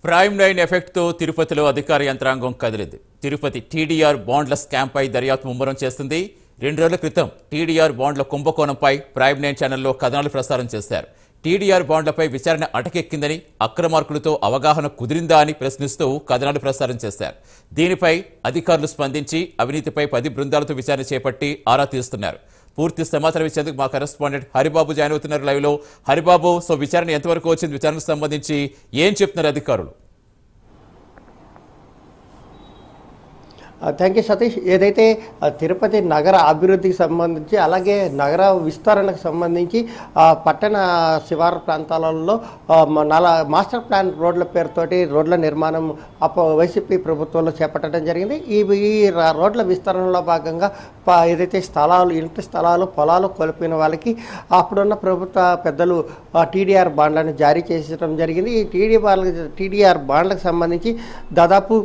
prime nine ఎఫెక్ట్తో తిరుపతిలో అధికార యంత్రాంగం కదిలింది తిరుపతి టీడీఆర్ బాండ్ల స్కామ్పై దర్యాప్తు ముమ్మరం చేస్తుంది రెండు రోజుల క్రితం టీడీఆర్ బాండ్ల కుంభకోణంపై ప్రైమ్ నైన్ ఛానల్లో కథనాలు ప్రసారం చేశారు టీడీఆర్ బాండ్లపై విచారణ అటకెక్కిందని అక్రమార్కులతో అవగాహన కుదిరిందా అని ప్రశ్నిస్తూ కథనాలు ప్రసారం చేశారు దీనిపై అధికారులు స్పందించి అవినీతిపై పది బృందాలతో విచారణ చేపట్టి ఆరా తీస్తున్నారు పూర్తి సమాచారం ఇచ్చేందుకు మా కరెస్పాండెంట్ హరిబాబు జాయిన్ అవుతున్నారు లైవ్ లో హరిబాబు సో విచారణ ఎంతవరకు వచ్చింది విచారణకు సంబంధించి ఏం చెప్తున్నారు అధికారులు థ్యాంక్ యూ సతీష్ ఏదైతే ఆ, తిరుపతి నగర అభివృద్ధికి సంబంధించి అలాగే నగర విస్తరణకు సంబంధించి ఆ, పట్టణ శివారు ప్రాంతాలలో ఆ, మ- నల మాస్టర్ ప్లాన్ రోడ్ల పేరుతోటి రోడ్ల నిర్మాణం అప్ప వైసీపీ ప్రభుత్వంలో చేపట్టడం జరిగింది ఈ ఈ ర- రోడ్ల విస్తరణలో భాగంగా ప- ఏదైతే స్థలాలు ఇంటి స్థలాలు పొలాలు కోల్పోయిన వాళ్ళకి అప్పుడున్న ప్రభుత్వ పెద్దలు టీడీఆర్ బాండ్లను జారీ చేసడం జరిగింది ఈ టీడీ బాండ్ల టీడీఆర్ బాండ్లకు సంబంధించి దాదాపు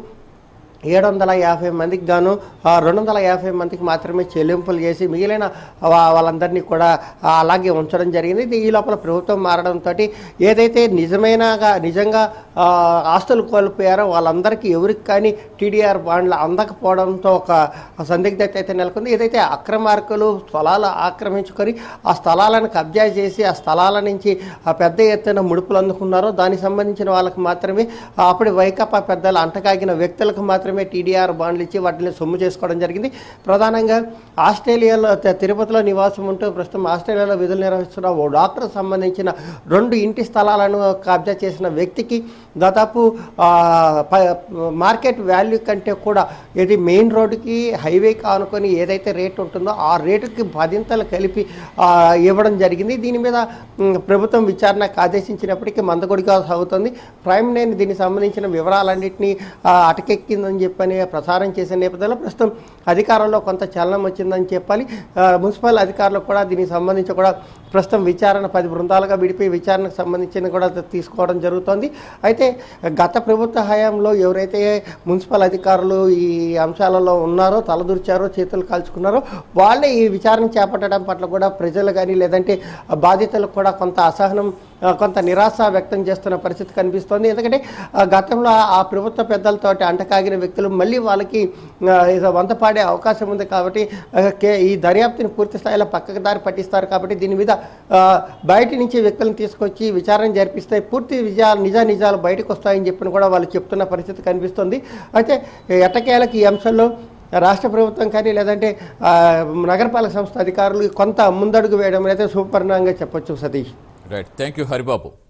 ఏడు వందల యాభై మందికి గాను ఆ, రెండు వందల యాభై మందికి మాత్రమే చెల్లింపులు చేసి మిగిలిన వా- వాళ్ళందరినీ కూడా ఆ, అలాగే ఉంచడం జరిగింది ఇది ఈ లోపల ప్రభుత్వం మారడంతో ఏదైతే నిజమైనగా నిజంగా ఆ, ఆస్తులు కోల్పోయారో వాళ్ళందరికీ ఎవరికి కానీ టీడీఆర్ బాండ్లు అందకపోవడంతో ఒక సందిగ్ధత అయితే నెలకొంది ఏదైతే అక్రమార్కులు స్థలాలు ఆక్రమించుకొని ఆ స్థలాలను కబ్జా చేసి ఆ స్థలాల నుంచి ఆ పెద్ద ఎత్తున ముడుపులు అందుకున్నారో దానికి సంబంధించిన వాళ్ళకి మాత్రమే ఆ, అప్పుడు వైకాపా పెద్దలు అంటకాగిన వ్యక్తులకు మాత్రమే టీడీఆర్ బాండ్లు ఇచ్చి వాటిని సొమ్ము చేసుకోవడం జరిగింది ప్రధానంగా ఆస్ట్రేలియాలో తి- తిరుపతిలో నివాసం ఉంటూ ప్రస్తుతం ఆస్ట్రేలియాలో విధులు నిర్వహిస్తున్న ఓ డాక్టర్ సంబంధించిన రెండు ఇంటి స్థలాలను కబ్జా చేసిన వ్యక్తికి దాదాపు ఆ, ప- మార్కెట్ వాల్యూ కంటే కూడా ఇది మెయిన్ రోడ్డుకి హైవేకి ఆనుకొని ఏదైతే రేట్ ఉంటుందో ఆ రేటుకి పదింతలు కలిపి ఆ, ఇవ్వడం జరిగింది దీని మీద మ్, ప్రభుత్వం విచారణకు ఆదేశించినప్పటికీ మందకొడిగా సాగుతుంది ప్రైమ్ నైన్ దీనికి సంబంధించిన వివరాలన్నింటినీ ఆ, అటకెక్కిందని చెప్పని ప్రసారం చేసే నేపథ్యంలో ప్రస్తుతం అధికారంలో కొంత చలనం వచ్చిందని చెప్పాలి ఆ, మున్సిపల్ అధికారులు కూడా దీనికి సంబంధించి కూడా ప్రస్తుతం విచారణ పది బృందాలుగా విడిపోయి విచారణకు సంబంధించిన కూడా తీసుకోవడం జరుగుతోంది అయితే గత ప్రభుత్వ హయాంలో ఎవరైతే మున్సిపల్ అధికారులు ఈ అంశాలలో ఉన్నారో తలదూర్చారో చేతులు కాల్చుకున్నారో వాళ్ళే ఈ విచారణ చేపట్టడం పట్ల కూడా ప్రజలు కానీ లేదంటే బాధితులకు కూడా కొంత అసహనం ఆ, కొంత నిరాశ వ్యక్తం చేస్తున్న పరిస్థితి కనిపిస్తోంది ఎందుకంటే ఆ, గతంలో ఆ ప్రభుత్వ పెద్దలతోటి అంటకాగిన వ్యక్తులు మళ్ళీ వాళ్ళకి ఆ, ఏదో వంత పాడే అవకాశం ఉంది కాబట్టి ఆ, కే- ఈ దర్యాప్తుని పూర్తి స్థాయిలో పక్కకు దారి పట్టిస్తారు కాబట్టి దీని మీద ఆ, బయట నుంచి వ్యక్తులను తీసుకొచ్చి విచారణ జరిపిస్తే పూర్తి విజయ నిజ నిజాలు బయటకు వస్తాయని చెప్పి కూడా వాళ్ళు చెప్తున్న పరిస్థితి కనిపిస్తుంది అయితే ఎట్టకేలకు ఈ అంశంలో రాష్ట్ర ప్రభుత్వం కానీ లేదంటే ఆ, నగరపాలక సంస్థ అధికారులు కొంత ముందడుగు వేయడం అయితే సూపర్ణంగా చెప్పొచ్చు Satish right thank you Haribabu